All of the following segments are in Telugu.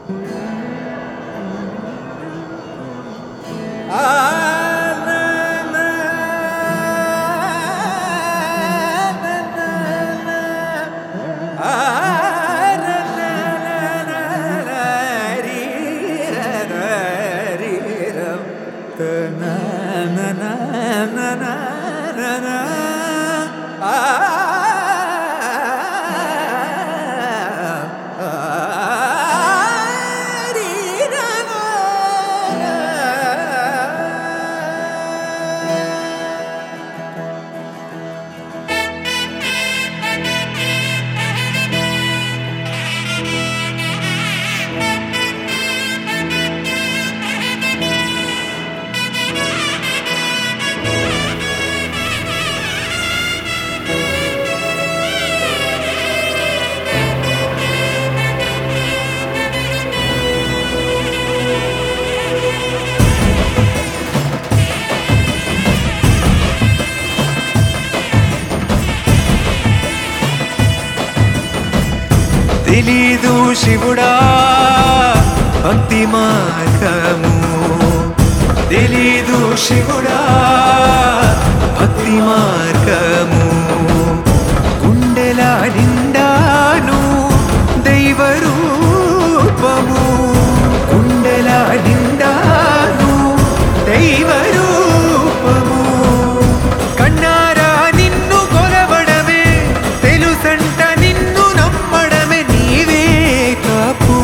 తెలీదు శివుడా భక్తి మార్గము తెలీదు శివుడా భక్తి మార్గము గుండెల నిండాను దైవ రూపము గుండెల నిండాను దైవ రూపము కన్నారా నిన్ను కొలవడమే తెలుసంట నిన్ను నమ్మడమే నీవే కాపు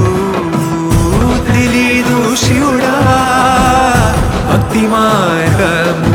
తెలీదు శివుడా భక్తి మార్గము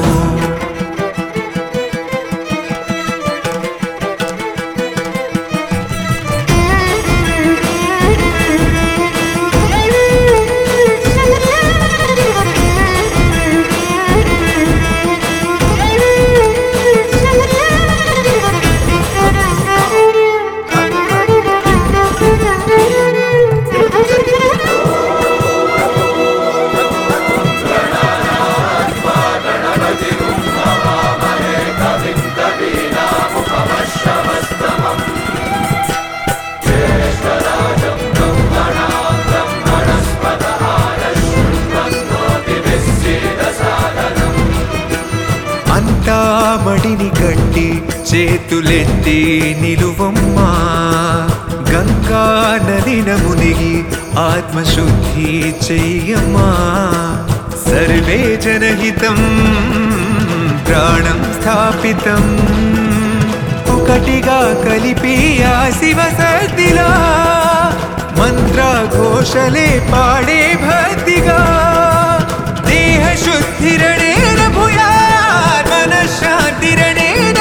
అంతా మడిని కట్టి చేతులెత్తి నిలువమ్మా గంగా నదిన మునిగి ఆత్మశుద్ధి చెయ్యమ్మా సర్వే జనహితం ప్రాణం స్థాపితం ఒకటిగా కలిపి ఆ శివ సద్దిలా మంత్ర ఘోషలే పాడే భక్తిగా దేహ శుద్ధిరణేన భూయాత్ మనశ్శాంతిరణేన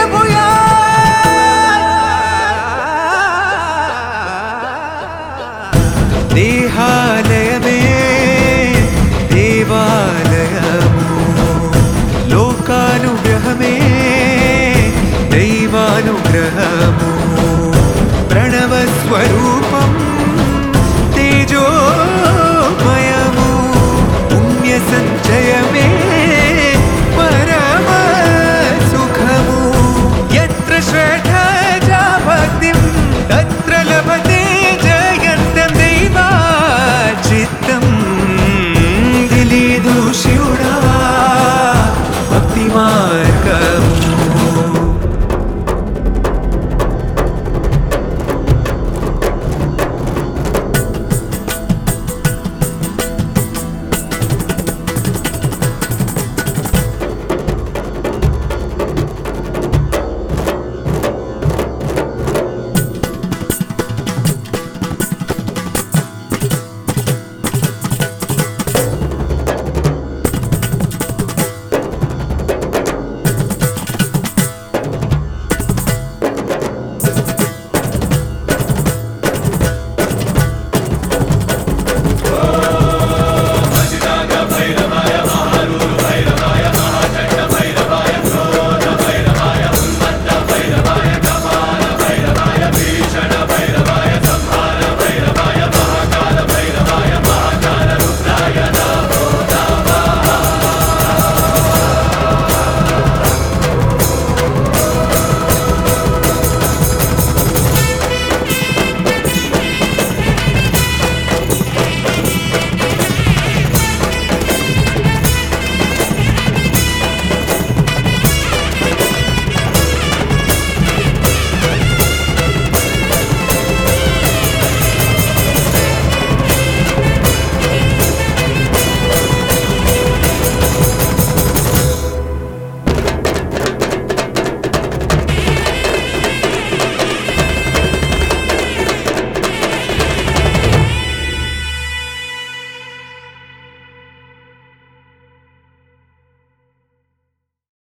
భూయాత్ దేహాలయమే దేవాలయము లోకానుగ్రహమే